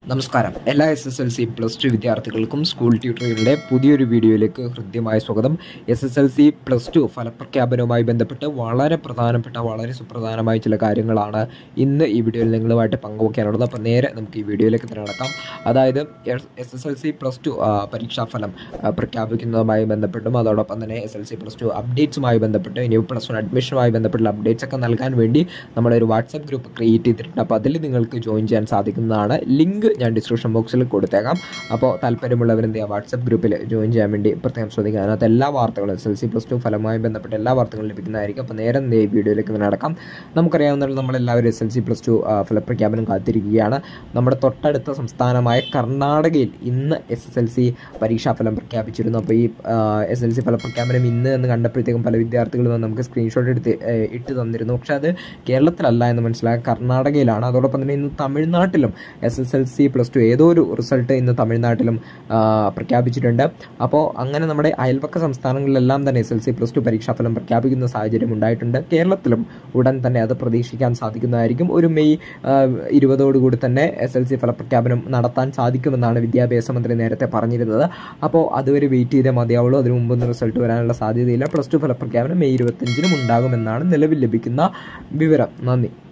നമസ്കാരം എല്ലാ S S L C plus two വിദ്യാർത്ഥികൾക്കും സ്കൂൾ ട്യൂട്ടറുകളുടെ പുതിയൊരു വീഡിയോയിലേക്ക് ഹൃദ്യമായ സ്വാഗതം എസ് എസ് എൽ സി പ്ലസ് ടു ഫലപ്രഖ്യാപനവുമായി ബന്ധപ്പെട്ട് വളരെ പ്രധാനപ്പെട്ട വളരെ സുപ്രധാനമായ ചില കാര്യങ്ങളാണ് ഇന്ന് ഈ വീഡിയോയിൽ നിങ്ങളുമായിട്ട് പങ്കുവയ്ക്കാനുള്ളത് അപ്പോൾ നേരെ നമുക്ക് ഈ വീഡിയോയിലേക്ക് തന്നെ നടക്കാം അതായത് S S L C plus two പരീക്ഷാഫലം ആ, പ്രഖ്യാപിക്കുന്നതുമായി ബന്ധപ്പെട്ടും അതോടൊപ്പം തന്നെ S L C plus two അപ്ഡേറ്റ്സുമായി ബന്ധപ്പെട്ട് ഇനി പ്ലസ് വൺ അഡ്മിഷനുമായി ബന്ധപ്പെട്ടുള്ള അപ്ഡേറ്റ്സ് ഒക്കെ നൽകാൻ വേണ്ടി നമ്മളൊരു വാട്സപ്പ് ഗ്രൂപ്പ് ക്രിയേറ്റ് ചെയ്തിട്ടുണ്ട് അപ്പോൾ അതിൽ നിങ്ങൾക്ക് ജോയിൻ ചെയ്യാൻ സാധിക്കുന്നതാണ് ലിങ്ക് ഞാൻ ഡിസ്ക്രിപ്ഷൻ ബോക്സിൽ കൊടുത്തേക്കാം അപ്പോൾ താല്പര്യമുള്ളവർ എന്ത് ചെയ്യുക വാട്സപ്പ് ഗ്രൂപ്പിൽ ജോയിൻ ചെയ്യാൻ വേണ്ടി പ്രത്യേകം ശ്രദ്ധിക്കുക അതിനകത്ത് എല്ലാ വാർത്തകളും S L C plus two ഫലവുമായി ബന്ധപ്പെട്ട എല്ലാ വാർത്തകളും ലഭിക്കുന്നതായിരിക്കും അപ്പോൾ നേരെ എന്ത് ചെയ്യും വീഡിയോയിലേക്ക് തന്നെ നടക്കാം നമുക്കറിയാവുന്ന നമ്മളെല്ലാവരും S L C plus two ഫലപ്രഖ്യാപനം കാത്തിരിക്കുകയാണ് നമ്മുടെ തൊട്ടടുത്ത സംസ്ഥാനമായ കർണാടകയിൽ ഇന്ന് എസ് എസ് എൽ സി പരീക്ഷാഫലം പ്രഖ്യാപിച്ചിരുന്നു അപ്പോൾ ഈ എസ് എൽ സി ഫലപ്രഖ്യാപനം ഇന്ന് എന്ന് കണ്ടപ്പോഴത്തേക്കും പല വിദ്യാർത്ഥികളും നമുക്ക് സ്ക്രീൻഷോട്ട് എടുത്ത് ഏഹ്, ഇട്ട് തന്നിരുന്നു പക്ഷേ അത് കേരളത്തിലല്ല എന്ന് മനസ്സിലാക്കുക കർണാടകയിലാണ് അതോടൊപ്പം തന്നെ ഇന്ന് തമിഴ്നാട്ടിലും S S L C plus two ഏതോ ഒരു റിസൾട്ട് ഇന്ന് തമിഴ്നാട്ടിലും ആ, പ്രഖ്യാപിച്ചിട്ടുണ്ട് അപ്പോൾ അങ്ങനെ നമ്മുടെ അയൽപക്ക സംസ്ഥാനങ്ങളിലെല്ലാം തന്നെ S L C plus two പരീക്ഷാഫലം പ്രഖ്യാപിക്കുന്ന സാഹചര്യം ഉണ്ടായിട്ടുണ്ട് കേരളത്തിലും ഉടൻ തന്നെ അത് പ്രതീക്ഷിക്കാൻ സാധിക്കുന്നതായിരിക്കും ഒരു മെയ് ആ, ഇരുപതോടുകൂടി തന്നെ എസ് എൽ സി ഫലപ്രഖ്യാപനം നടത്താൻ സാധിക്കുമെന്നാണ് വിദ്യാഭ്യാസ മന്ത്രി നേരത്തെ പറഞ്ഞിരുന്നത് അപ്പോൾ അതുവരെ വെയിറ്റ് ചെയ്തേ മതിയാവുള്ളൂ അതിനു മുമ്പൊന്നും റിസൾട്ട് വരാനുള്ള സാധ്യതയില്ല പ്ലസ് ടു ഫലപ്രഖ്യാപനം മെയ് ഇരുപത്തഞ്ചിനും ഉണ്ടാകുമെന്നാണ് നിലവിൽ ലഭിക്കുന്ന വിവരം നന്ദി